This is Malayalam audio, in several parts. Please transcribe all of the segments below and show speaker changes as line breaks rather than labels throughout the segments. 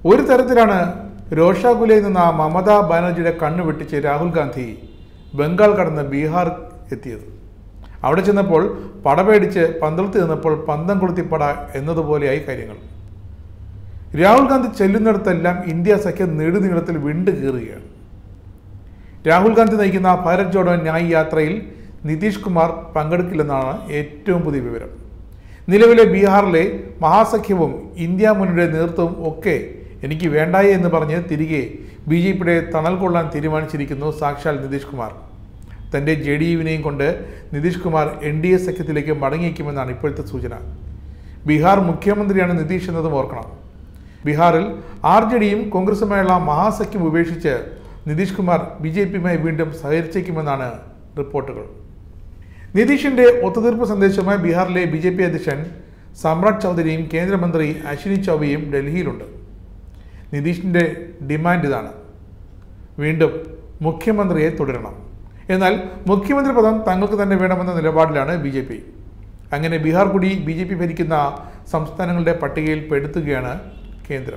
ഒരു തരത്തിലാണ് രോഷാകുലയിൽ നിന്ന് മമതാ ബാനർജിയുടെ കണ്ണ് വെട്ടിച്ച് രാഹുൽ ഗാന്ധി ബംഗാൾ കടന്ന് ബീഹാർ എത്തിയത് അവിടെ ചെന്നപ്പോൾ പടപേടിച്ച് പന്തളത്ത് നിന്നപ്പോൾ പന്തം കൊളുത്തിപ്പട എന്നതുപോലെയായി കാര്യങ്ങൾ രാഹുൽ ഗാന്ധി ചെല്ലുന്നിടത്തെല്ലാം ഇന്ത്യ സഖ്യം നെടുനീളത്തിൽ വിണ്ടു കീറുകയാണ് രാഹുൽ ഗാന്ധി നയിക്കുന്ന ഭാരത് ജോഡോ ന്യായ് യാത്രയിൽ നിതീഷ് കുമാർ പങ്കെടുക്കില്ലെന്നാണ് ഏറ്റവും പുതിയ വിവരം നിലവിലെ ബീഹാറിലെ മഹാസഖ്യവും ഇന്ത്യ മുന്നണിയുടെ നേതൃത്വവും ഒക്കെ എനിക്ക് വേണ്ടായി എന്ന് പറഞ്ഞ് തിരികെ ബി ജെ പിയുടെ തണൽ കൊള്ളാൻ തീരുമാനിച്ചിരിക്കുന്നു സാക്ഷാൽ നിതീഷ് കുമാർ തൻ്റെ ജെ ഡി യുവിനെയും കൊണ്ട് Nitish Kumar N D A സഖ്യത്തിലേക്ക് മടങ്ങിയേക്കുമെന്നാണ് ഇപ്പോഴത്തെ സൂചന ബീഹാർ മുഖ്യമന്ത്രിയാണ് നിതീഷ് എന്നതും ഓർക്കണം ബീഹാറിൽ ആർ ജെ ഡിയും കോൺഗ്രസുമായുള്ള മഹാസഖ്യം ഉപേക്ഷിച്ച് നിതീഷ് കുമാർ ബി ജെ പിയുമായി വീണ്ടും സഹകരിച്ചേക്കുമെന്നാണ് റിപ്പോർട്ടുകൾ നിതീഷിന്റെ ഒത്തുതീർപ്പ് സന്ദേശവുമായി ബീഹാറിലെ ബി ജെ പി അധ്യക്ഷൻ സമ്രാട് ചൗധരിയും കേന്ദ്രമന്ത്രി അശ്വിനി ചൗബയും ഡൽഹിയിലുണ്ട് നിതീഷിന്റെ ഡിമാൻഡ് ഇതാണ് വീണ്ടും മുഖ്യമന്ത്രിയെ തുടരണം എന്നാൽ മുഖ്യമന്ത്രി പദം തങ്ങൾക്ക് തന്നെ വേണമെന്ന നിലപാടിലാണ് ബി ജെ പി അങ്ങനെ ബീഹാർ കൂടി ബി ജെ പി ഭരിക്കുന്ന സംസ്ഥാനങ്ങളുടെ പട്ടികയിൽ പെടുത്തുകയാണ് കേന്ദ്രം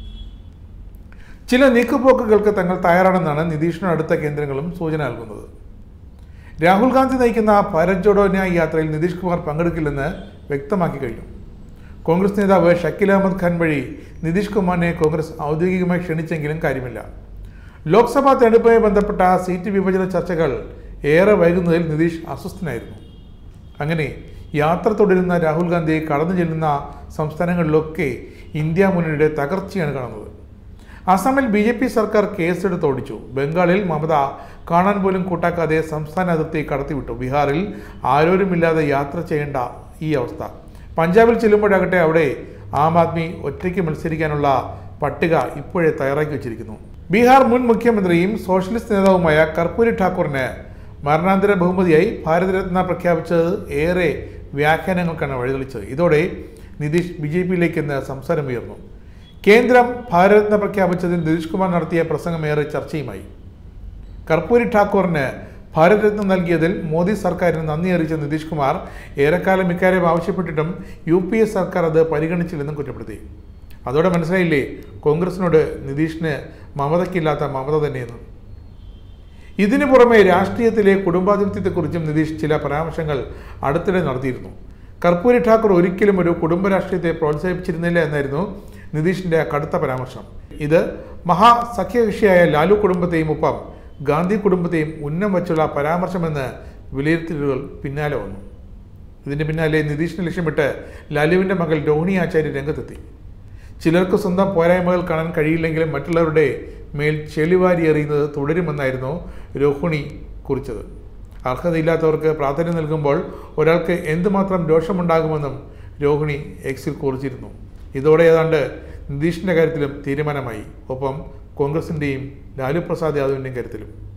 ചില നീക്കുപോക്കുകൾക്ക് തങ്ങൾ തയ്യാറാണെന്നാണ് നിതീഷിന് അടുത്ത കേന്ദ്രങ്ങളും സൂചന നൽകുന്നത് രാഹുൽ ഗാന്ധി നയിക്കുന്ന ഭാരത് ജോഡോ ന്യായ് യാത്രയിൽ നിതീഷ് കുമാർ പങ്കെടുക്കില്ലെന്ന് വ്യക്തമാക്കി കഴിഞ്ഞു കോൺഗ്രസ് നേതാവ് ഷക്കീൽ അഹമ്മദ് ഖാൻ വഴി നിതീഷ് കുമാറിനെ കോൺഗ്രസ് ഔദ്യോഗികമായി ക്ഷണിച്ചെങ്കിലും കാര്യമില്ല ലോക്സഭാ തെരഞ്ഞെടുപ്പുമായി ബന്ധപ്പെട്ട സീറ്റ് വിഭജന ചർച്ചകൾ ഏറെ വൈകുന്നതിൽ നിതീഷ് അസ്വസ്ഥനായിരുന്നു അങ്ങനെ യാത്ര തുടരുന്ന രാഹുൽ ഗാന്ധി കടന്നു ചെല്ലുന്ന സംസ്ഥാനങ്ങളിലൊക്കെ ഇന്ത്യ മുന്നണിയുടെ തകർച്ചയാണ് കാണുന്നത് അസമിൽ ബി ജെ പി സർക്കാർ കേസെടുത്ത് ഓടിച്ചു ബംഗാളിൽ മമത കാണാൻ പോലും കൂട്ടാക്കാതെ സംസ്ഥാന അതിർത്തി കടത്തിവിട്ടു ബീഹാറിൽ ആരോരുമില്ലാതെ യാത്ര ചെയ്യേണ്ട ഈ അവസ്ഥ പഞ്ചാബിൽ ചെല്ലുമ്പോഴാകട്ടെ അവിടെ ആം ആദ്മി ഒറ്റയ്ക്ക് മത്സരിക്കാനുള്ള പട്ടിക ഇപ്പോഴേ തയ്യാറാക്കി വച്ചിരിക്കുന്നു ബീഹാർ മുൻ മുഖ്യമന്ത്രിയും സോഷ്യലിസ്റ്റ് നേതാവുമായ കർപ്പൂരി ഠാക്കൂറിന് മരണാന്തര ബഹുമതിയായി ഭാരതരത്ന പ്രഖ്യാപിച്ചത് ഏറെ വ്യാഖ്യാനങ്ങൾക്കാണ് വഴിതെളിച്ചത് ഇതോടെ നിതീഷ് ബി ജെ പിയിലേക്ക് ഇന്ന് സംസാരമുയർന്നു കേന്ദ്രം ഭാരതരത്ന പ്രഖ്യാപിച്ചതിൽ നിതീഷ് കുമാർ നടത്തിയ പ്രസംഗം ഏറെ ചർച്ചയുമായി കർപ്പൂരി ഠാക്കൂറിന് ഭാരതരത്ന നൽകിയതിൽ മോദി സർക്കാരിന് നന്ദി അറിയിച്ച നിതീഷ് കുമാർ ഏറെക്കാലം ഇക്കാര്യം ആവശ്യപ്പെട്ടിട്ടും യു പി എ സർക്കാർ അത് പരിഗണിച്ചില്ലെന്നും കുറ്റപ്പെടുത്തി അതോടെ മനസ്സിലായില്ലേ കോൺഗ്രസിനോട് നിതീഷിന് മമതയ്ക്കില്ലാത്ത മമത തന്നെയെന്ന് ഇതിനു പുറമെ രാഷ്ട്രീയത്തിലെ കുടുംബാധിപത്യത്തെക്കുറിച്ചും നിതീഷ് ചില പരാമർശങ്ങൾ അടുത്തിടെ നടത്തിയിരുന്നു കർപ്പൂരി ഠാക്കൂർ ഒരിക്കലും ഒരു കുടുംബ രാഷ്ട്രീയത്തെ പ്രോത്സാഹിപ്പിച്ചിരുന്നില്ല എന്നായിരുന്നു നിതീഷിന്റെ കടുത്ത പരാമർശം ഇത് മഹാസഖ്യകക്ഷിയായ ലാലു കുടുംബത്തെയും ഒപ്പം ഗാന്ധി കുടുംബത്തെയും ഉന്നം വച്ചുള്ള പരാമർശമെന്ന് വിലയിരുത്തലുകൾ പിന്നാലെ വന്നു ഇതിന് പിന്നാലെ നിതീഷിനെ ലക്ഷ്യമിട്ട് ലാലുവിന്റെ മകൾ രോഹിണി ആചാര്യ രംഗത്തെത്തി ചിലർക്ക് സ്വന്തം പോരായ്മകൾ കാണാൻ കഴിയില്ലെങ്കിലും മറ്റുള്ളവരുടെ മേൽ ചെളിവാരി എറിയുന്നത് തുടരുമെന്നായിരുന്നു രോഹിണി കുറിച്ചത് അർഹതയില്ലാത്തവർക്ക് പ്രാധാന്യം നൽകുമ്പോൾ ഒരാൾക്ക് എന്തുമാത്രം ദോഷമുണ്ടാകുമെന്നും രോഹിണി എക്സിൽ കുറിച്ചിരുന്നു ഇതോടെ ഏതാണ്ട് നിതീഷിൻ്റെ കാര്യത്തിലും തീരുമാനമായി ഒപ്പം കോൺഗ്രസിൻ്റെയും ലാലു പ്രസാദ് യാദവിൻ്റെയും കാര്യത്തിലും